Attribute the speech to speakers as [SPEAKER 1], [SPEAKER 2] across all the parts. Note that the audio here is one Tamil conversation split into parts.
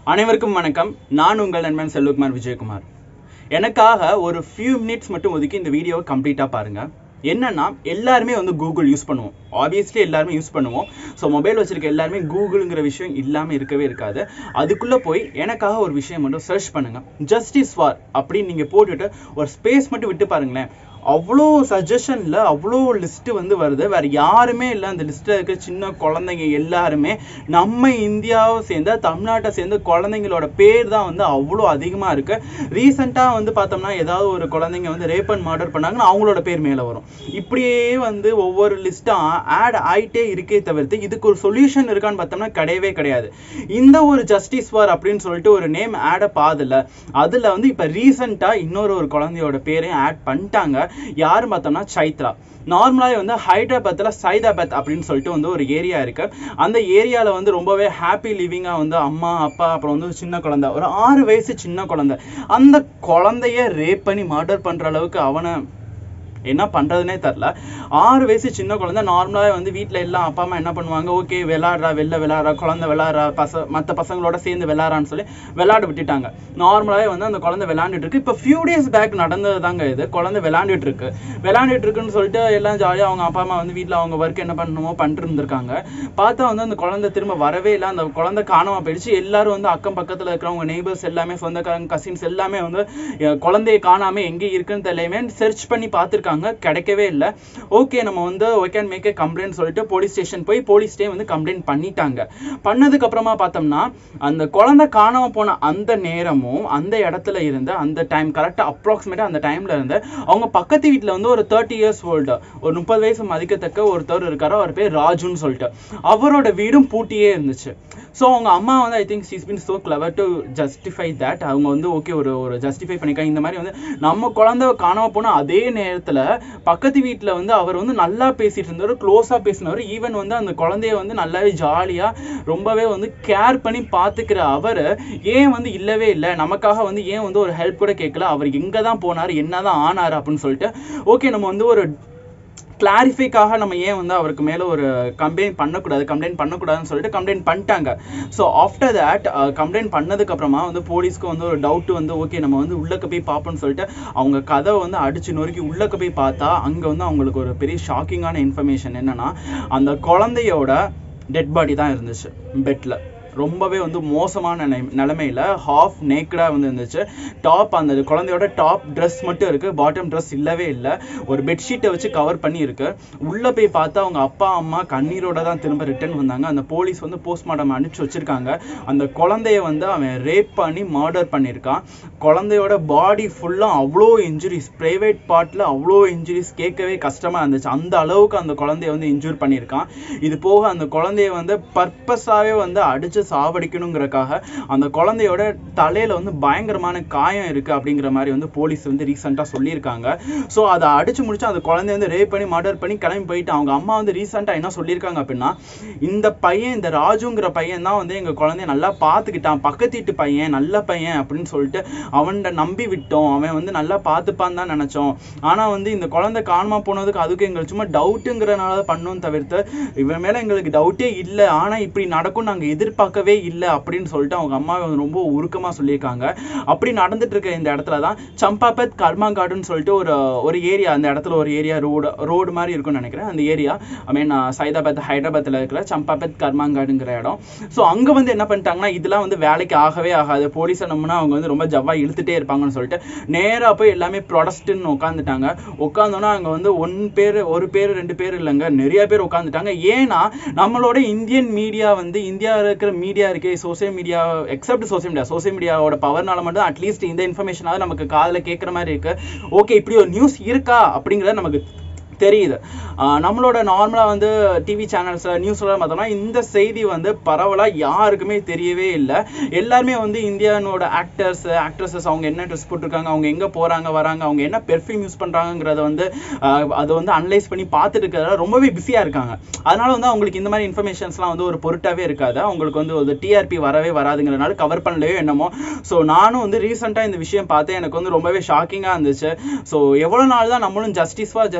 [SPEAKER 1] அனைவருக்கும் வணக்கம் நான் உங்கள் நண்பன் செல்வகுமார் விஜயகுமார் எனக்காக ஒரு ஃபியூ மினிட்ஸ் மட்டும் ஒதுக்கி இந்த வீடியோவை கம்ப்ளீட்டாக பாருங்க என்னன்னா எல்லாருமே வந்து கூகுள் யூஸ் பண்ணுவோம் ஆப்வியஸ்லி எல்லாருமே யூஸ் பண்ணுவோம் ஸோ மொபைல் வச்சிருக்க எல்லாருமே கூகுளுங்கிற விஷயம் இல்லாமல் இருக்கவே இருக்காது அதுக்குள்ளே போய் எனக்காக ஒரு விஷயம் மட்டும் சர்ச் பண்ணுங்க ஜஸ்டிஸ் வார் அப்படின்னு நீங்கள் போட்டுட்டு ஒரு ஸ்பேஸ் மட்டும் விட்டு பாருங்களேன் அவ்வளோ சஜஷனில் அவ்வளோ லிஸ்ட்டு வந்து வருது வேறு யாருமே இல்லை அந்த லிஸ்ட்டில் இருக்க சின்ன குழந்தைங்க எல்லாருமே நம்ம இந்தியாவை சேர்ந்த தமிழ்நாட்டை சேர்ந்த குழந்தைங்களோட பேர் தான் வந்து அவ்வளோ அதிகமாக இருக்கு ரீசெண்டாக வந்து பார்த்தோம்னா ஏதாவது ஒரு குழந்தைங்க வந்து ரேப் அண்ட் மர்டர் பண்ணாங்கன்னா அவங்களோட பேர் மேலே வரும் இப்படியே வந்து ஒவ்வொரு லிஸ்ட்டாக ஆட் ஆயிட்டே இருக்கே தவிர்த்து இதுக்கு ஒரு சொல்யூஷன் இருக்கான்னு பார்த்தோம்னா கிடையவே கிடையாது இந்த ஒரு ஜஸ்டிஸ் வார் அப்படின்னு சொல்லிட்டு ஒரு நேம் ஆட பாதில்ல அதில் வந்து இப்போ ரீசெண்டாக இன்னொரு ஒரு குழந்தையோட பேரையும் ஆட் பண்ணிட்டாங்க யாரும் பார்த்தோம்னா சைத்ரா நார்மலாகவே வந்து ஹைதராபாத்தில் சைதாபாத் அப்படின்னு சொல்லிட்டு வந்து ஒரு ஏரியா இருக்கு அந்த ஏரியாவில் வந்து ரொம்பவே ஹாப்பி லிவிங்காக வந்து அம்மா அப்பா அப்புறம் வந்து ஒரு சின்ன குழந்தை ஒரு ஆறு வயசு சின்ன குழந்தை அந்த குழந்தைய ரேப் பண்ணி மர்டர் பண்ணுற அளவுக்கு அவனை என்ன பண்ணுறதுனே தெரில ஆறு வயசு சின்ன குழந்தை நார்மலாகவே வந்து வீட்டில் எல்லாம் அப்பா அம்மா என்ன பண்ணுவாங்க ஓகே விளாட்றா வெளில விளாட்றா குழந்தை விளாட்றா பச மற்ற பசங்களோட சேர்ந்து விளாட்றான்னு சொல்லி விளாட விட்டுட்டாங்க நார்மலாகவே வந்து அந்த குழந்தை விளாண்டுட்டு இருக்கு இப்போ ஃபியூ டேஸ் பேக் நடந்தது தாங்க இது குழந்தை விளாண்டுட்டு இருக்கு விளாண்டுட்டு இருக்குன்னு சொல்லிட்டு எல்லாம் ஜாலியாக அவங்க அப்பா அம்மா வந்து வீட்டில் அவங்க ஒர்க் என்ன பண்ணணுமோ பண்ணிட்டு இருந்திருக்காங்க பார்த்தா வந்து அந்த குழந்தை திரும்ப வரவே இல்லை அந்த குழந்தை காணாம போயிடுச்சு எல்லாரும் வந்து அக்கம் பக்கத்தில் இருக்கிறவங்க நெய்பர்ஸ் எல்லாமே சொந்தக்காரங்க கசின்ஸ் எல்லாமே வந்து அஹ், குழந்தைய காணாம எங்கே இருக்குன்னு தெரியலையுமே சர்ச் பண்ணி பார்த்துருக்காங்க கிடைக்கவே இல்லை ஓகே நம்ம வந்து we can make a complaint சொல்லிட்டு போலீஸ் ஸ்டேஷன் போய் போலீஸ்டே வந்து கம்ப்ளைண்ட் பண்ணிட்டாங்க பண்ணதுக்கு அப்புறமா பார்த்தோம்னா அந்த குழந்தை காணாம போன அந்த நேரமும் அந்த இடத்துல இருந்த அந்த டைம் கரெக்டாக அப்ராக்சிமேட்டாக அந்த டைம்ல இருந்து அவங்க பக்கத்து வீட்டில் வந்து ஒரு தேர்ட்டி இயர்ஸ் ஓல்டு ஒரு முப்பது வயசு மதிக்கத்தக்க ஒருத்தர் இருக்காரு அவர் பேர் ராஜுன்னு சொல்லிட்டு அவரோட வீடும் பூட்டியே இருந்துச்சு ஸோ அவங்க அம்மா வந்து I think she's been so clever to justify that அவங்க வந்து ஓகே ஒரு ஒரு ஜஸ்டிஃபை பண்ணிக்காங்க இந்த மாதிரி வந்து நம்ம குழந்தை காணாம போன அதே நேரத்தில் பக்கத்து வீட்டில் வந்து அவர் வந்து நல்லா பேசிட்டு இருந்தவர் க்ளோஸாக பேசினவர் ஈவன் வந்து அந்த குழந்தைய வந்து நல்லாவே ஜாலியாக ரொம்பவே வந்து கேர் பண்ணி பார்த்துக்கிற அவர் ஏன் வந்து இல்லவே இல்லை நமக்காக வந்து ஏன் வந்து ஒரு ஹெல்ப் கூட கேட்கல அவர் எங்கே தான் போனார் என்ன தான் ஆனார் அப்படின்னு சொல்லிட்டு ஓகே நம்ம வந்து ஒரு கிளாரிஃபைக்காக நம்ம ஏன் வந்து அவருக்கு மேலே ஒரு கம்ப்ளைண்ட் பண்ணக்கூடாது கம்ப்ளைண்ட் பண்ணக்கூடாதுன்னு சொல்லிட்டு கம்ப்ளைண்ட் பண்ணிட்டாங்க ஸோ ஆஃப்டர் தட் கம்ப்ளைண்ட் பண்ணதுக்கு அப்புறமா வந்து போலீஸ்க்கு வந்து ஒரு டவுட் வந்து ஓகே நம்ம வந்து உள்ளக்க போய் பார்ப்போம்னு சொல்லிட்டு அவங்க கதவை வந்து அடிச்சு நொறுக்கி உள்ளக்க போய் பார்த்தா அங்கே வந்து அவங்களுக்கு ஒரு பெரிய ஷாக்கிங்கான இன்ஃபர்மேஷன் என்னன்னா அந்த குழந்தையோட டெட் பாடி தான் இருந்துச்சு பெட்டில் ரொம்பவே வந்து மோசமான நிலை- நிலைமையில ஹாஃப் நேக்கடாக வந்து இருந்துச்சு டாப் அந்த குழந்தையோட டாப் ட்ரெஸ் மட்டும் இருக்கு பாட்டம் ட்ரெஸ் இல்லவே இல்லை ஒரு பெட்ஷீட்டை வச்சு கவர் பண்ணி இருக்கு உள்ள போய் பார்த்தா அவங்க அப்பா அம்மா கண்ணீரோட தான் திரும்ப ரிட்டர்ன் வந்தாங்க அந்த போலீஸ் வந்து போஸ்ட்மார்ட்டம் அனுப்பிச்சு வச்சிருக்காங்க அந்த குழந்தைய வந்து அவன் ரேப் பண்ணி மர்டர் பண்ணியிருக்கான் குழந்தையோட பாடி ஃபுல்லாக அவ்வளோ இன்ஜுரிஸ் ப்ரைவேட் பார்ட்டில் அவ்வளோ இன்ஜுரிஸ் கேட்கவே கஷ்டமாக இருந்துச்சு அந்த அளவுக்கு அந்த குழந்தைய வந்து இன்ஜூர் பண்ணியிருக்கான் இது போக அந்த குழந்தைய வந்து பர்பஸாகவே வந்து அடிச்சு சாவடிக்கணுங்கிறக்காக அந்த குழந்தையோட தலையில வந்து பயங்கரமான காயம் இருக்கு அப்படிங்கிற மாதிரி வந்து போலீஸ் வந்து ரீசெண்டாக சொல்லியிருக்காங்க ஸோ அதை அடிச்சு முடிச்சு அந்த குழந்தைய வந்து ரேப் பண்ணி மர்டர் பண்ணி கிளம்பி போயிட்டு அவங்க அம்மா வந்து ரீசெண்டாக என்ன சொல்லியிருக்காங்க அப்படின்னா இந்த பையன் இந்த ராஜுங்கிற பையன் தான் வந்து எங்க குழந்தைய நல்லா பார்த்துக்கிட்டான் பக்கத்து வீட்டு பையன் நல்ல பையன் அப்படின்னு சொல்லிட்டு அவன்கிட்ட நம்பி விட்டோம் அவன் வந்து நல்லா பார்த்துப்பான்னு தான் நினைச்சோம் ஆனா வந்து இந்த குழந்தை காணாம போனதுக்கு அதுக்கு எங்களுக்கு சும்மா டவுட்டுங்கிறனால பண்ணோம் தவிர்த்து இவன் மேல எங்களுக்கு டவுட்டே இல்லை ஆனா இப்படி நடக்கும் நாங்க எதிர்பார்க்கவே இல்லை அப்படின்னு சொல்லிட்டு அவங்க அம்மா வந்து ரொம்ப உருக்கமா சொல்லியிருக்காங்க அப்படி நடந்துட்டு இருக்க இந்த இடத்துல தான் சம்பாபத் கர்மாங்காடுன்னு சொல்லிட்டு ஒரு ஒரு ஏரியா அந்த இடத்துல ஒரு ஏரியா ரோடு ரோடு மாதிரி இருக்கும்னு நினைக்கிறேன் அந்த ஏரியா ஐ மீன் சைதாபாத் ஹைதராபாத்தில் இருக்கிற சம்பாபத் கர்மாங்காடுங்கிற இடம் ஸோ அங்கே வந்து என்ன பண்ணிட்டாங்கன்னா இதெல்லாம் வந்து வேலைக்கு ஆகவே ஆகாது போலீஸ் நம்மனா அவங்க வந்து ரொம்ப ஜவ்வா இழுத்துட்டே இருப்பாங்கன்னு சொல்லிட்டு நேராக போய் எல்லாமே ப்ரொடஸ்ட்னு உட்காந்துட்டாங்க உட்காந்தோன்னா அங்கே வந்து ஒன் பேர் ஒரு பேர் ரெண்டு பேர் இல்லைங்க நிறைய பேர் உட்காந்துட்டாங்க ஏன்னா நம்மளோட இந்தியன் மீடியா வந்து இந்தியாவில் இருக்கிற மீடியா இருக்கே social media except social media social மீடியாவோட பவர்னால மட்டும் அட்லீஸ்ட் இந்த இன்ஃபர்மேஷனாவது நமக்கு காதில் கேட்குற மாதிரி இருக்கு ஓகே இப்படி ஒரு நியூஸ் இருக்கா அப்படிங்கிறது நமக்கு தெரியுது ஆஹ் நம்மளோட நார்மலாக வந்து டிவி சேனல்ஸில் நியூஸ்லாம் பார்த்தோம்னா இந்த செய்தி வந்து பரவலாக யாருக்குமே தெரியவே இல்லை எல்லாருமே வந்து இந்தியானோட ஆக்டர்ஸ் ஆக்ட்ரஸஸ் அவங்க என்ன ட்ரெஸ் போட்டிருக்காங்க அவங்க எங்கே போகிறாங்க வராங்க அவங்க என்ன பெர்ஃப்யூம் யூஸ் பண்ணுறாங்கிறத வந்து ஆஹ் அதை வந்து அனலைஸ் பண்ணி பார்த்துட்டு இருக்கிறதால ரொம்பவே பிஸியாக இருக்காங்க அதனால வந்து அவங்களுக்கு இந்த மாதிரி இன்ஃபர்மேஷன்ஸ்லாம் வந்து ஒரு பொருட்டாவே இருக்காது அவங்களுக்கு வந்து ஒரு டிஆர்பி வரவே வராதுங்கிறனால கவர் பண்ணலையோ என்னமோ ஸோ நானும் வந்து ரீசெண்டாக இந்த விஷயம் பார்த்தேன் எனக்கு வந்து ரொம்பவே ஷாக்கிங்காக இருந்துச்சு ஸோ எவ்வளோ நாள் தான் நம்மளும் ஜஸ்டிஸ் ஃபார் ஜஸ்டிஸ் ஃபார்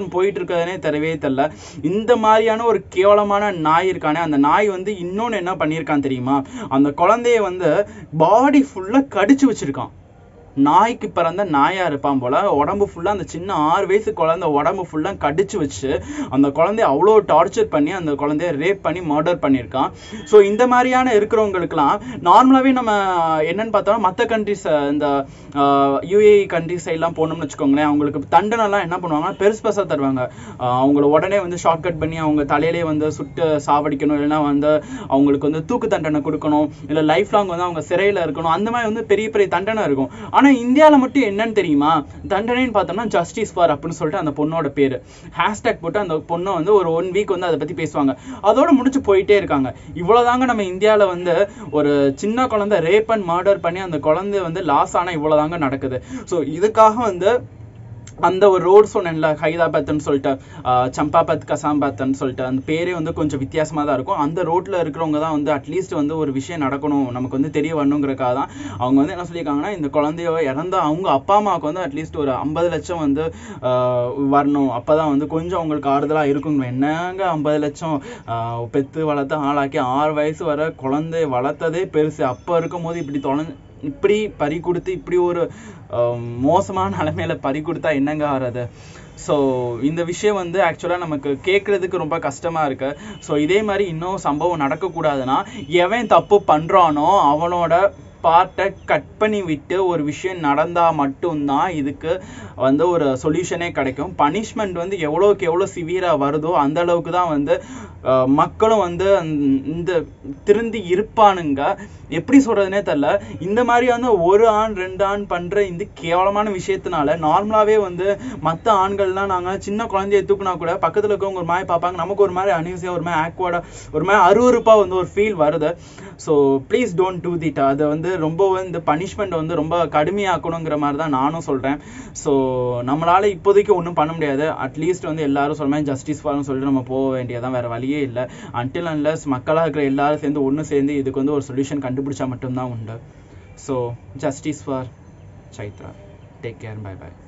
[SPEAKER 1] காலம் போயிட்டு இருக்கிறதுனே தெரியவே தெரியல இந்த மாதிரியான ஒரு கேவலமான நாய் இருக்கானே அந்த நாய் வந்து இன்னொன்னு என்ன பண்ணியிருக்கான் தெரியுமா அந்த குழந்தைய வந்து பாடி ஃபுல்லா கடிச்சு வச்சிருக்கான் நாய்க்கு பிறந்த நாயா இருப்பான் போல உடம்பு ஃபுல்லா அந்த சின்ன ஆறு வயசு குழந்தை உடம்பு ஃபுல்லா கடிச்சு வச்சு அந்த குழந்தைய அவ்வளோ டார்ச்சர் பண்ணி அந்த குழந்தைய ரேப் பண்ணி மர்டர் பண்ணியிருக்கான் ஸோ இந்த மாதிரியான இருக்கிறவங்களுக்குலாம் நார்மலாவே நம்ம என்னன்னு பார்த்தோம்னா மற்ற கண்ட்ரிஸ் இந்த யூஏஇ கண்ட்ரிஸ் எல்லாம் போனோம்னு வச்சுக்கோங்களேன் அவங்களுக்கு தண்டனைலாம் என்ன பண்ணுவாங்கன்னா பெருசு பெருசா தருவாங்க ஆஹ் அவங்கள உடனே வந்து ஷார்ட் கட் பண்ணி அவங்க தலையிலே வந்து சுட்டு சாவடிக்கணும் இல்லைன்னா வந்து அவங்களுக்கு வந்து தூக்கு தண்டனை கொடுக்கணும் இல்லை லைஃப் லாங் வந்து அவங்க சிறையில இருக்கணும் அந்த மாதிரி வந்து பெரிய பெரிய தண்டனை இருக்கும் ஆனா இந்தியால மட்டும் என்னன்னு தெரியுமா தண்டனைன்னு பார்த்தோம்னா ஜஸ்டிஸ் ஃபார் அப்படின்னு சொல்லிட்டு அந்த பொண்ணோட பேரு ஹேஷ்டேக் போட்டு அந்த பொண்ணை வந்து ஒரு ஒன் வீக் வந்து அதை பத்தி பேசுவாங்க அதோட முடிச்சு போயிட்டே இருக்காங்க இவ்வளவுதாங்க நம்ம இந்தியால வந்து ஒரு சின்ன குழந்தை ரேப் அண்ட் மர்டர் பண்ணி அந்த குழந்தை வந்து லாஸ் ஆனா இவ்வளவுதாங்க நடக்குது ஸோ இதுக்காக வந்து அந்த ஒரு ரோட் சொன்னேன்ல ஹைதராபாத்னு சொல்லிட்டு ஆஹ் சம்பாபாத் கசாம்பாத்னு சொல்லிட்டு அந்த பேரே வந்து கொஞ்சம் வித்தியாசமா தான் இருக்கும் அந்த ரோட்ல இருக்கிறவங்க தான் வந்து அட்லீஸ்ட் வந்து ஒரு விஷயம் நடக்கணும் நமக்கு வந்து தெரிய வரணுங்கிறக்காக தான் அவங்க வந்து என்ன சொல்லியிருக்காங்கன்னா இந்த குழந்தைய இறந்த அவங்க அப்பா அம்மாவுக்கு வந்து அட்லீஸ்ட் ஒரு ஐம்பது லட்சம் வந்து ஆஹ் வரணும் அப்பதான் வந்து கொஞ்சம் அவங்களுக்கு ஆறுதலா இருக்கும் என்னங்க ஐம்பது லட்சம் ஆஹ் பெத்து வளர்த்து ஆளாக்கி ஆறு வயசு வர குழந்தைய வளர்த்ததே பெருசு அப்ப இருக்கும் போது இப்படி தொலைஞ்சு இப்படி பறி கொடுத்து இப்படி ஒரு ஆஹ் மோசமான நிலைமையில பறி கொடுத்தா என்னங்க ஆறது ஸோ இந்த விஷயம் வந்து ஆக்சுவலாக நமக்கு கேட்குறதுக்கு ரொம்ப கஷ்டமா இருக்கு ஸோ இதே மாதிரி இன்னும் சம்பவம் நடக்கக்கூடாதுன்னா எவன் தப்பு பண்றானோ அவனோட பார்ட்டை கட் பண்ணி விட்டு ஒரு விஷயம் நடந்தா மட்டும்தான் இதுக்கு வந்து ஒரு சொல்யூஷனே கிடைக்கும் பனிஷ்மெண்ட் வந்து எவ்வளோக்கு எவ்வளோ சிவியரா வருதோ அந்த அளவுக்கு தான் வந்து அஹ், மக்களும் வந்து அந்த- இந்த திருந்தி இருப்பானுங்க எப்படி சொல்றதுனே தெரியல இந்த மாதிரி வந்து ஒரு ஆண் ரெண்டு ஆண் பண்ற இந்த கேவலமான விஷயத்தினால நார்மலாவே வந்து மத்த ஆண்கள்லாம் நாங்க சின்ன குழந்தைய தூக்குனா கூட பக்கத்துல இருக்கவங்க ஒரு மாதிரி பார்ப்பாங்க நமக்கு ஒரு மாதிரி அனிவசியா ஒரு மாதிரி ஆக்வர்டா ஒரு மாதிரி அருவருப்பா வந்து ஒரு ஃபீல் வருது ஸோ ப்ளீஸ் டோன்ட் டூ திட் அதை வந்து ரொம்ப வந்து பனிஷ்மெண்ட் வந்து ரொம்ப கடுமையாக்கணுங்கிற மாதிரி தான் நானும் சொல்றேன் ஸோ நம்மளால இப்போதைக்கு ஒன்றும் பண்ண முடியாது அட்லீஸ்ட் வந்து எல்லாரும் சொல்ற மாதிரி ஜஸ்டிஸ் ஃபார்னு சொல்லிட்டு நம்ம போக வேண்டியதான் வேற வழியே இல்லை அன்டில் அன்லஸ் மக்களாக இருக்கிற எல்லாரும் சேர்ந்து ஒன்று சேர்ந்து இதுக்கு வந்து ஒரு சொல்யூஷன் கண்டுபிடிச்சா மட்டும்தான் உண்டு so justice for Chaitra take care bye by